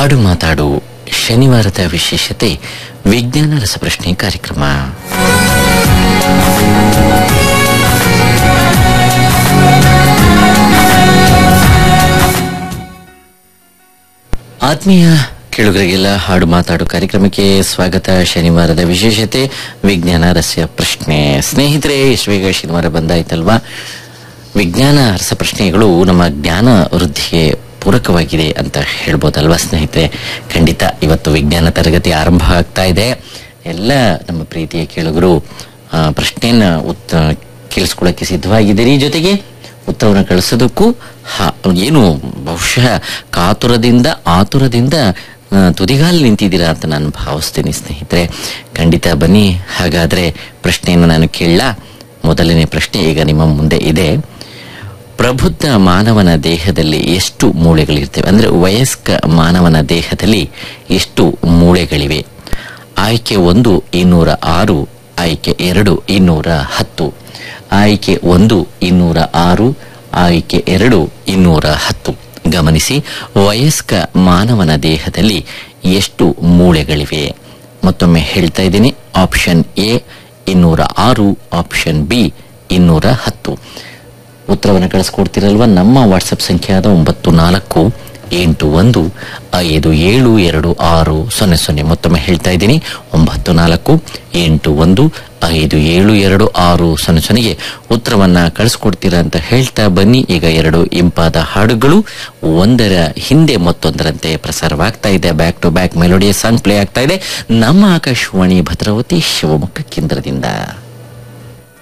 ಹಾಡು ಮಾತಾಡು ಶನಿವಾರದ ವಿಶೇಷತೆ ವಿಜ್ಞಾನ ರಸಪ್ರಶ್ನೆ ಕಾರ್ಯಕ್ರಮ ಆತ್ಮೀಯ ಕೇಳುಗರಿಗೆಲ್ಲ ಹಾಡು ಮಾತಾಡು ಕಾರ್ಯಕ್ರಮಕ್ಕೆ ಸ್ವಾಗತ ಶನಿವಾರದ ವಿಶೇಷತೆ ವಿಜ್ಞಾನ ರಸ್ಯ ಪ್ರಶ್ನೆ ಸ್ನೇಹಿತರೆ ಇಷ್ಟು ಬೇಗ ಶನಿವಾರ ಬಂದಾಯ್ತಲ್ವಾ ವಿಜ್ಞಾನ ರಸಪ್ರಶ್ನೆಗಳು ನಮ್ಮ ಜ್ಞಾನ ವೃದ್ಧಿಗೆ ಪೂರಕವಾಗಿದೆ ಅಂತ ಹೇಳ್ಬೋದಲ್ವಾ ಸ್ನೇಹಿತರೆ ಖಂಡಿತ ಇವತ್ತು ವಿಜ್ಞಾನ ತರಗತಿ ಆರಂಭ ಆಗ್ತಾ ಇದೆ ಎಲ್ಲ ನಮ್ಮ ಪ್ರೀತಿಯ ಕೇಳುಗರು ಆ, ಪ್ರಶ್ನೆಯನ್ನ ಉತ್ತ ಕೇಳಿಸ್ಕೊಳ್ಳಕ್ಕೆ ಸಿದ್ಧವಾಗಿದ್ದೀರಿ ಜೊತೆಗೆ ಉತ್ತರವನ್ನು ಕಳಿಸೋದಕ್ಕೂ ಹ- ಏನು ಬಹುಶಃ ಕಾತುರದಿಂದ ಆತುರದಿಂದ ಆ, ತುದಿಗಾಲು ನಿಂತಿದ್ದೀರಾ ಅಂತ ನಾನು ಭಾವಿಸ್ತೀನಿ ಸ್ನೇಹಿತರೆ ಖಂಡಿತ ಬನ್ನಿ ಹಾಗಾದ್ರೆ ಪ್ರಶ್ನೆಯನ್ನು ನಾನು ಕೇಳಲ್ಲ ಮೊದಲನೇ ಪ್ರಶ್ನೆ ಈಗ ನಿಮ್ಮ ಮುಂದೆ ಇದೆ ಪ್ರಬುದ್ಧ ಮಾನವನ ದೇಹದಲ್ಲಿ ಎಷ್ಟು ಮೂಳೆಗಳಿರ್ತವೆ ಅಂದ್ರೆ ವಯಸ್ಕ ಮಾನವನ ದೇಹದಲ್ಲಿ ಎಷ್ಟು ಮೂಳೆಗಳಿವೆ ಆಯ್ಕೆ ಒಂದು ಇನ್ನೂರ ಆರು ಆಯ್ಕೆ ಎರಡು ಇನ್ನೂರ ಹತ್ತು ಆಯ್ಕೆ ಒಂದು ಇನ್ನೂರ ಆರು ಆಯ್ಕೆ ಎರಡು ಇನ್ನೂರ ಹತ್ತು ಗಮನಿಸಿ ವಯಸ್ಕ ಮಾನವನ ದೇಹದಲ್ಲಿ ಎಷ್ಟು ಮೂಳೆಗಳಿವೆ ಮತ್ತೊಮ್ಮೆ ಹೇಳ್ತಾ ಇದ್ದೀನಿ ಆಪ್ಷನ್ ಎ ಇನ್ನೂರ ಆರು ಆಪ್ಷನ್ ಬಿ ಇನ್ನೂರ ಹತ್ತು ಉತ್ತರವನ್ನು ಕಳಿಸ್ಕೊಡ್ತಿರಲ್ವ ನಮ್ಮ ವಾಟ್ಸಪ್ ಸಂಖ್ಯೆ ಆದ ಒಂಬತ್ತು ನಾಲ್ಕು ಎಂಟು ಒಂದು ಐದು ಏಳು ಎರಡು ಆರು ಸೊನ್ನೆ ಸೊನ್ನೆ ಮತ್ತೊಮ್ಮೆ ಹೇಳ್ತಾ ಇದ್ದೀನಿ ಒಂಬತ್ತು ನಾಲ್ಕು ಎಂಟು ಒಂದು ಐದು ಏಳು ಎರಡು ಆರು ಸೊನ್ನೆ ಸೊನ್ನೆಗೆ ಉತ್ತರವನ್ನ ಕಳಿಸ್ಕೊಡ್ತೀರಾ ಅಂತ ಹೇಳ್ತಾ ಬನ್ನಿ ಈಗ ಎರಡು ಇಂಪಾದ ಹಾಡುಗಳು ಒಂದರ ಹಿಂದೆ ಮತ್ತೊಂದರಂತೆ ಪ್ರಸಾರವಾಗ್ತಾ ಇದೆ ಬ್ಯಾಕ್ ಟು ಬ್ಯಾಕ್ ಮೆಲೋಡಿಯ ಸಾಂಗ್ ಪ್ಲೇ ಆಗ್ತಾ ಇದೆ ನಮ್ಮ ಆಕಾಶವಾಣಿ ಭದ್ರಾವತಿ ಶಿವಮೊಗ್ಗ ಕೇಂದ್ರದಿಂದ